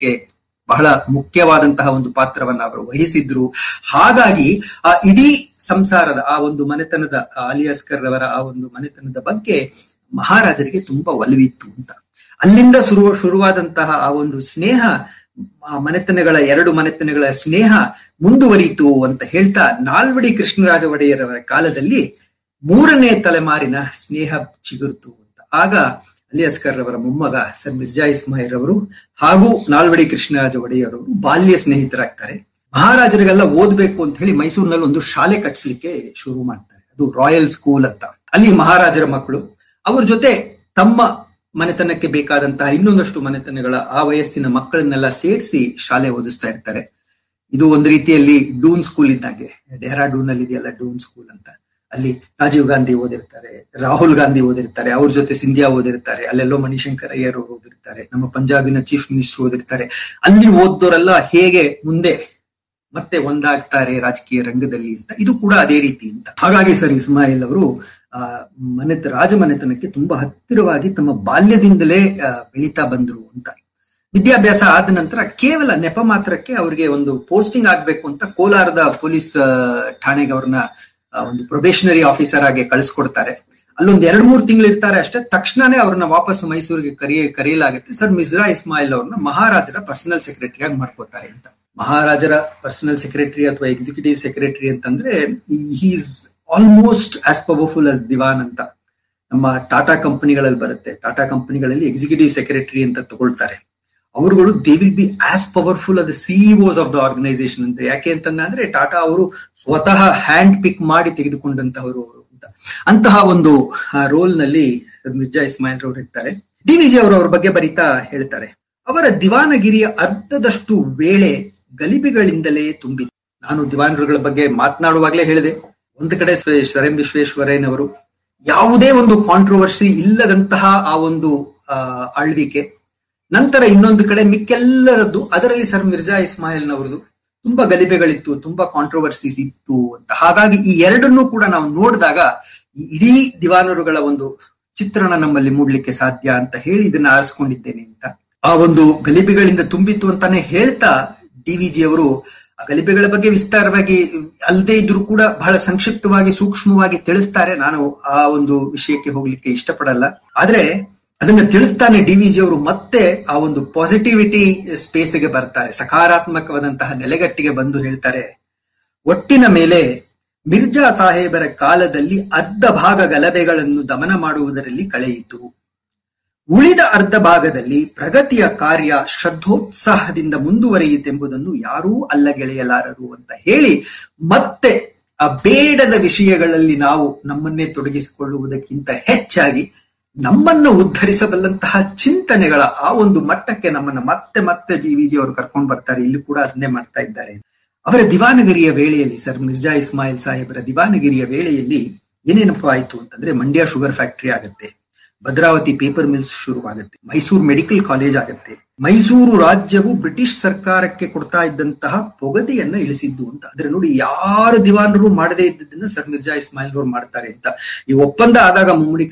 ಮನೆತನಕ್ಕೆ ಬಹಳ ಮುಖ್ಯವಾದಂತಹ ಒಂದು ಪಾತ್ರವನ್ನ ಅವರು ವಹಿಸಿದ್ರು ಹಾಗಾಗಿ ಆ ಇಡೀ ಸಂಸಾರದ ಆ ಒಂದು ಮನೆತನದ ಅಲಿಯಾಸ್ಕರ್ ಅವರ ಆ ಒಂದು ಮನೆತನದ ಬಗ್ಗೆ ಮಹಾರಾಜರಿಗೆ ತುಂಬಾ ಒಲವಿತ್ತು ಅಂತ ಅಲ್ಲಿಂದ ಶುರು ಶುರುವಾದಂತಹ ಆ ಒಂದು ಸ್ನೇಹ ಆ ಮನೆತನಗಳ ಎರಡು ಮನೆತನಗಳ ಸ್ನೇಹ ಮುಂದುವರಿಯಿತು ಅಂತ ಹೇಳ್ತಾ ನಾಲ್ವಡಿ ಕೃಷ್ಣರಾಜ ಒಡೆಯರವರ ಕಾಲದಲ್ಲಿ ಮೂರನೇ ತಲೆಮಾರಿನ ಸ್ನೇಹ ಚಿಗುರ್ತು ಅಂತ ಆಗ ಅಲಿಯಾಸ್ಕರ್ ರವರ ಮೊಮ್ಮಗ ಸರ್ ಮಿರ್ಜಾ ಇಸ್ಮಾಯಿಲ್ ಅವರು ಹಾಗೂ ನಾಲ್ವಡಿ ಕೃಷ್ಣರಾಜ ಒಡೆಯರ್ ಅವರು ಬಾಲ್ಯ ಸ್ನೇಹಿತರಾಗ್ತಾರೆ ಮಹಾರಾಜರಿಗೆಲ್ಲ ಓದ್ಬೇಕು ಅಂತ ಹೇಳಿ ಮೈಸೂರಿನಲ್ಲಿ ಒಂದು ಶಾಲೆ ಕಟ್ಸ್ಲಿಕ್ಕೆ ಶುರು ಮಾಡ್ತಾರೆ ಅದು ರಾಯಲ್ ಸ್ಕೂಲ್ ಅಂತ ಅಲ್ಲಿ ಮಹಾರಾಜರ ಮಕ್ಕಳು ಅವ್ರ ಜೊತೆ ತಮ್ಮ ಮನೆತನಕ್ಕೆ ಬೇಕಾದಂತಹ ಇನ್ನೊಂದಷ್ಟು ಮನೆತನಗಳ ಆ ವಯಸ್ಸಿನ ಮಕ್ಕಳನ್ನೆಲ್ಲ ಸೇರಿಸಿ ಶಾಲೆ ಓದಿಸ್ತಾ ಇರ್ತಾರೆ ಇದು ಒಂದು ರೀತಿಯಲ್ಲಿ ಡೂನ್ ಸ್ಕೂಲ್ ಇದ್ದಾಗೆ ಡೆಹ್ರಾಡೂನ್ ಅಲ್ಲಿ ಇದೆಯಲ್ಲ ಡೂನ್ ಸ್ಕೂಲ್ ಅಂತ ಅಲ್ಲಿ ರಾಜೀವ್ ಗಾಂಧಿ ಓದಿರ್ತಾರೆ ರಾಹುಲ್ ಗಾಂಧಿ ಓದಿರ್ತಾರೆ ಅವ್ರ ಜೊತೆ ಸಿಂಧಿಯಾ ಓದಿರ್ತಾರೆ ಅಲ್ಲೆಲ್ಲೋ ಮಣಿಶಂಕರ್ ಅಯ್ಯರ್ ಅವರು ಓದಿರ್ತಾರೆ ನಮ್ಮ ಪಂಜಾಬಿನ ಚೀಫ್ ಮಿನಿಸ್ಟರ್ ಓದಿರ್ತಾರೆ ಅಲ್ಲಿ ಓದ್ದೋರೆಲ್ಲ ಹೇಗೆ ಮುಂದೆ ಮತ್ತೆ ಒಂದಾಗ್ತಾರೆ ರಾಜಕೀಯ ರಂಗದಲ್ಲಿ ಅಂತ ಇದು ಕೂಡ ಅದೇ ರೀತಿ ಅಂತ ಹಾಗಾಗಿ ಸರ್ ಇಸ್ಮಾಯಿಲ್ ಅವರು ಆ ಮನೆತ ರಾಜಮನೆತನಕ್ಕೆ ತುಂಬಾ ಹತ್ತಿರವಾಗಿ ತಮ್ಮ ಬಾಲ್ಯದಿಂದಲೇ ಬೆಳೀತಾ ಬಂದ್ರು ಅಂತ ವಿದ್ಯಾಭ್ಯಾಸ ಆದ ನಂತರ ಕೇವಲ ನೆಪ ಮಾತ್ರಕ್ಕೆ ಅವರಿಗೆ ಒಂದು ಪೋಸ್ಟಿಂಗ್ ಆಗ್ಬೇಕು ಅಂತ ಕೋಲಾರದ ಪೊಲೀಸ್ ಠಾಣೆಗೆ ಅವ್ರನ್ನ ಒಂದು ಪ್ರೊಬೇಷನರಿ ಆಫೀಸರ್ ಆಗಿ ಕಳಿಸ್ಕೊಡ್ತಾರೆ ಅಲ್ಲೊಂದ್ ಎರಡ್ ಮೂರು ತಿಂಗಳು ಇರ್ತಾರೆ ಅಷ್ಟೇ ತಕ್ಷಣನೇ ಅವ್ರನ್ನ ವಾಪಸ್ ಮೈಸೂರಿಗೆ ಕರೆಯ ಕರೆಯಲಾಗುತ್ತೆ ಸರ್ ಮಿಸ್ರಾ ಇಸ್ಮಾಯಿಲ್ ಅವ್ರನ್ನ ಮಹಾರಾಜರ ಪರ್ಸನಲ್ ಸೆಕ್ರೆಟರಿ ಆಗಿ ಮಾಡ್ಕೋತಾರೆ ಅಂತ ಮಹಾರಾಜರ ಪರ್ಸನಲ್ ಸೆಕ್ರೆಟರಿ ಅಥವಾ ಎಕ್ಸಿಕ್ಯೂಟಿವ್ ಸೆಕ್ರೆಟರಿ ಅಂತಂದ್ರೆ is almost as powerful as ದಿವಾನ್ ಅಂತ ನಮ್ಮ ಟಾಟಾ ಕಂಪನಿಗಳಲ್ಲಿ ಬರುತ್ತೆ ಟಾಟಾ ಕಂಪನಿಗಳಲ್ಲಿ ಎಕ್ಸಿಕ್ಯೂಟಿವ್ ಸೆಕ್ರೆಟರಿ ಅಂತ ತಗೊಳ್ತಾರೆ ಅವರುಗಳು they will be as powerful ಅದ ಸಿಇಒಸ್ ಆಫ್ ದ ಆರ್ಗನೈಸೇಷನ್ ಅಂತ ಯಾಕೆ ಅಂತಂದ್ರೆ ಟಾಟಾ ಅವರು ಸ್ವತಃ ಹ್ಯಾಂಡ್ ಪಿಕ್ ಮಾಡಿ ತೆಗೆದುಕೊಂಡಂತಹವರು ಅವರು ಅಂತ ಅಂತಹ ಒಂದು ರೋಲ್ ನಲ್ಲಿ ಮಿರ್ಜಾ ಇಸ್ಮಾಯಿಲ್ ರವರು ಇರ್ತಾರೆ ಡಿ ವಿಜಿ ಅವರು ಅವ್ರ ಬಗ್ಗೆ ಬರೀತಾ ಹೇಳ್ತಾರೆ ಅವರ ದಿವಾನಗಿರಿಯ ಅರ್ಧದಷ್ಟು ವೇಳೆ ಗಲಿಬಿಗಳಿಂದಲೇ ತುಂಬಿದೆ ನಾನು ದಿವಾನರುಗಳ ಬಗ್ಗೆ ಮಾತನಾಡುವಾಗಲೇ ಹೇಳಿದೆ ಒಂದು ಕಡೆ ಸರ್ ಎಂ ವಿಶ್ವೇಶ್ವರಯ್ಯನವರು ಯಾವುದೇ ಒಂದು ಕಾಂಟ್ರವರ್ಸಿ ಇಲ್ಲದಂತಹ ಆ ಒಂದು ಆಳ್ವಿಕೆ ನಂತರ ಇನ್ನೊಂದು ಕಡೆ ಮಿಕ್ಕೆಲ್ಲರದ್ದು ಅದರಲ್ಲಿ ಸರ್ ಮಿರ್ಜಾ ಇಸ್ಮಾಯಿಲ್ನವರದು ತುಂಬಾ ಗಲಿಬೆಗಳಿತ್ತು ತುಂಬಾ ಕಾಂಟ್ರವರ್ಸೀಸ್ ಇತ್ತು ಅಂತ ಹಾಗಾಗಿ ಈ ಎರಡನ್ನೂ ಕೂಡ ನಾವು ನೋಡಿದಾಗ ಈ ಇಡೀ ದಿವಾನರುಗಳ ಒಂದು ಚಿತ್ರಣ ನಮ್ಮಲ್ಲಿ ಮೂಡ್ಲಿಕ್ಕೆ ಸಾಧ್ಯ ಅಂತ ಹೇಳಿ ಇದನ್ನ ಆರಿಸ್ಕೊಂಡಿದ್ದೇನೆ ಅಂತ ಆ ಒಂದು ಗಲಿಬೆಗಳಿಂದ ತುಂಬಿತ್ತು ಅಂತಾನೆ ಹೇಳ್ತಾ ಡಿ ವಿ ಜಿ ಅವರು ಆ ಗಲಿಬೆಗಳ ಬಗ್ಗೆ ವಿಸ್ತಾರವಾಗಿ ಅಲ್ಲದೆ ಇದ್ರೂ ಕೂಡ ಬಹಳ ಸಂಕ್ಷಿಪ್ತವಾಗಿ ಸೂಕ್ಷ್ಮವಾಗಿ ತಿಳಿಸ್ತಾರೆ ನಾನು ಆ ಒಂದು ವಿಷಯಕ್ಕೆ ಹೋಗ್ಲಿಕ್ಕೆ ಇಷ್ಟಪಡಲ್ಲ ಆದ್ರೆ ಅದನ್ನ ತಿಳಿಸ್ತಾನೆ ಡಿ ವಿ ಜಿ ಅವರು ಮತ್ತೆ ಆ ಒಂದು ಪಾಸಿಟಿವಿಟಿ ಸ್ಪೇಸ್ಗೆ ಬರ್ತಾರೆ ಸಕಾರಾತ್ಮಕವಾದಂತಹ ನೆಲೆಗಟ್ಟಿಗೆ ಬಂದು ಹೇಳ್ತಾರೆ ಒಟ್ಟಿನ ಮೇಲೆ ಮಿರ್ಜಾ ಸಾಹೇಬರ ಕಾಲದಲ್ಲಿ ಅರ್ಧ ಭಾಗ ಗಲಭೆಗಳನ್ನು ದಮನ ಮಾಡುವುದರಲ್ಲಿ ಕಳೆಯಿತು ಉಳಿದ ಅರ್ಧ ಭಾಗದಲ್ಲಿ ಪ್ರಗತಿಯ ಕಾರ್ಯ ಶ್ರದ್ಧೋತ್ಸಾಹದಿಂದ ಮುಂದುವರಿಯಿತೆಂಬುದನ್ನು ಯಾರೂ ಅಲ್ಲಗೆಳೆಯಲಾರರು ಅಂತ ಹೇಳಿ ಮತ್ತೆ ಆ ಬೇಡದ ವಿಷಯಗಳಲ್ಲಿ ನಾವು ನಮ್ಮನ್ನೇ ತೊಡಗಿಸಿಕೊಳ್ಳುವುದಕ್ಕಿಂತ ಹೆಚ್ಚಾಗಿ ನಮ್ಮನ್ನು ಉದ್ಧರಿಸಬಲ್ಲಂತಹ ಚಿಂತನೆಗಳ ಆ ಒಂದು ಮಟ್ಟಕ್ಕೆ ನಮ್ಮನ್ನ ಮತ್ತೆ ಮತ್ತೆ ಜಿ ವಿ ಜಿ ಅವರು ಕರ್ಕೊಂಡು ಬರ್ತಾರೆ ಇಲ್ಲಿ ಕೂಡ ಅದನ್ನೇ ಮಾಡ್ತಾ ಇದ್ದಾರೆ ಅವರ ದಿವಾನಗಿರಿಯ ವೇಳೆಯಲ್ಲಿ ಸರ್ ಮಿರ್ಜಾ ಇಸ್ಮಾಯಿಲ್ ಸಾಹೇಬರ ದಿವಾನಗಿರಿಯ ವೇಳೆಯಲ್ಲಿ ಏನೇನಪ್ಪ ಆಯ್ತು ಅಂತಂದ್ರೆ ಮಂಡ್ಯ ಶುಗರ್ ಫ್ಯಾಕ್ಟರಿ ಆಗುತ್ತೆ ಭದ್ರಾವತಿ ಪೇಪರ್ ಮಿಲ್ಸ್ ಶುರುವಾಗುತ್ತೆ ಮೈಸೂರು ಮೆಡಿಕಲ್ ಕಾಲೇಜ್ ಆಗುತ್ತೆ ಮೈಸೂರು ರಾಜ್ಯವು ಬ್ರಿಟಿಷ್ ಸರ್ಕಾರಕ್ಕೆ ಕೊಡ್ತಾ ಇದ್ದಂತಹ ಪೊಗದೆಯನ್ನ ಇಳಿಸಿದ್ದು ಅಂತ ಅಂದ್ರೆ ನೋಡಿ ಯಾರು ದಿವಾನರು ಮಾಡದೇ ಇದ್ದದನ್ನ ಸರ್ ಮಿರ್ಜಾ ಇಸ್ಮಾಯಿಲ್ ಅವರು ಮಾಡ್ತಾರೆ ಅಂತ ಈ ಒಪ್ಪಂದ ಆದಾಗ ಮುಮ್ಮಡಿ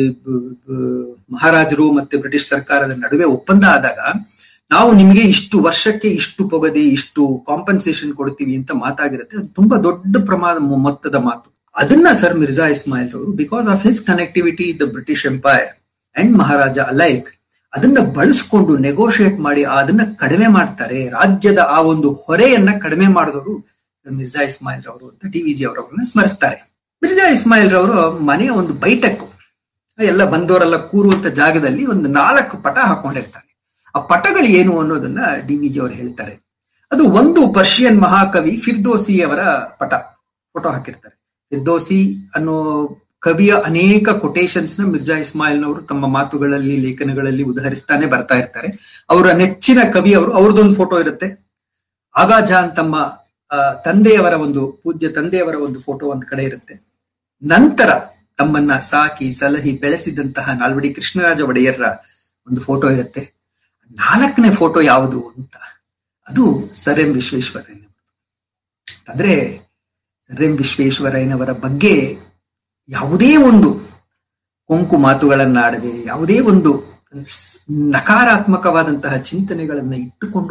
ಮಹಾರಾಜರು ಮತ್ತೆ ಬ್ರಿಟಿಷ್ ಸರ್ಕಾರದ ನಡುವೆ ಒಪ್ಪಂದ ಆದಾಗ ನಾವು ನಿಮಗೆ ಇಷ್ಟು ವರ್ಷಕ್ಕೆ ಇಷ್ಟು ಪೊಗದೆ ಇಷ್ಟು ಕಾಂಪನ್ಸೇಷನ್ ಕೊಡ್ತೀವಿ ಅಂತ ಮಾತಾಗಿರುತ್ತೆ ಅದು ತುಂಬಾ ದೊಡ್ಡ ಪ್ರಮಾಣ ಮೊತ್ತದ ಮಾತು ಅದನ್ನ ಸರ್ ಮಿರ್ಜಾ ಇಸ್ಮಾಯಿಲ್ ಅವರು because of his connectivity the British empire and Maharaja alike ಅದನ್ನ ಬಳಸ್ಕೊಂಡು ನೆಗೋಷಿಯೇಟ್ ಮಾಡಿ ಅದನ್ನ ಕಡಿಮೆ ಮಾಡ್ತಾರೆ ರಾಜ್ಯದ ಆ ಒಂದು ಹೊರೆಯನ್ನ ಕಡಿಮೆ ಮಾಡಿದವರು ಮಿರ್ಜಾ ಇಸ್ಮಾಯಿಲ್ ರವರು ಅಂತ ಡಿ ವಿ ಜಿ ಅವರವ್ರನ್ನ ಸ್ಮರಿಸ್ತಾರೆ ಮಿರ್ಜಾ ಇಸ್ಮಾಯಿಲ್ ರವರು ಮನೆಯ ಒಂದು ಬೈಟಕ್ಕು ಎಲ್ಲ ಬಂದವರೆಲ್ಲ ಕೂರುವಂತ ಜಾಗದಲ್ಲಿ ಒಂದು ನಾಲ್ಕು ಪಟ ಹಾಕೊಂಡಿರ್ತಾರೆ ಆ ಪಟಗಳು ಏನು ಅನ್ನೋದನ್ನ ಡಿ ವಿ ಜಿ ಅವರು ಹೇಳ್ತಾರೆ ಅದು ಒಂದು ಪರ್ಷಿಯನ್ ಮಹಾಕವಿ ಫಿರ್ದೋಸಿ ಅವರ ಪಟ ಫೋಟೋ ಹಾಕಿರ್ತಾರೆ ಫಿರ್ದೋಸಿ ಅನ್ನೋ ಕವಿಯ ಅನೇಕ ಕೊಟೇಶನ್ಸ್ ನ ಮಿರ್ಜಾ ಇಸ್ಮಾಯಿಲ್ನವರು ತಮ್ಮ ಮಾತುಗಳಲ್ಲಿ ಲೇಖನಗಳಲ್ಲಿ ಉದಾಹರಿಸ್ತಾನೆ ಬರ್ತಾ ಇರ್ತಾರೆ ಅವರ ನೆಚ್ಚಿನ ಕವಿ ಅವರು ಅವ್ರದ್ದೊಂದು ಫೋಟೋ ಇರುತ್ತೆ ಆಗಾ ಜಾನ್ ತಮ್ಮ ತಂದೆಯವರ ಒಂದು ಪೂಜ್ಯ ತಂದೆಯವರ ಒಂದು ಫೋಟೋ ಒಂದ್ ಕಡೆ ಇರುತ್ತೆ ನಂತರ ತಮ್ಮನ್ನ ಸಾಕಿ ಸಲಹಿ ಬೆಳೆಸಿದಂತಹ ನಾಲ್ವಡಿ ಕೃಷ್ಣರಾಜ ಒಡೆಯರ್ರ ಒಂದು ಫೋಟೋ ಇರುತ್ತೆ ನಾಲ್ಕನೇ ಫೋಟೋ ಯಾವುದು ಅಂತ ಅದು ಸರ್ ಎಂ ವಿಶ್ವೇಶ್ವರಯ್ಯ ಅಂದ್ರೆ ಸರ್ ಎಂ ವಿಶ್ವೇಶ್ವರಯ್ಯನವರ ಬಗ್ಗೆ ಯಾವುದೇ ಒಂದು ಕೊಂಕು ಮಾತುಗಳನ್ನಾಡದೆ ಯಾವುದೇ ಒಂದು ನಕಾರಾತ್ಮಕವಾದಂತಹ ಚಿಂತನೆಗಳನ್ನ ಇಟ್ಟುಕೊಂಡು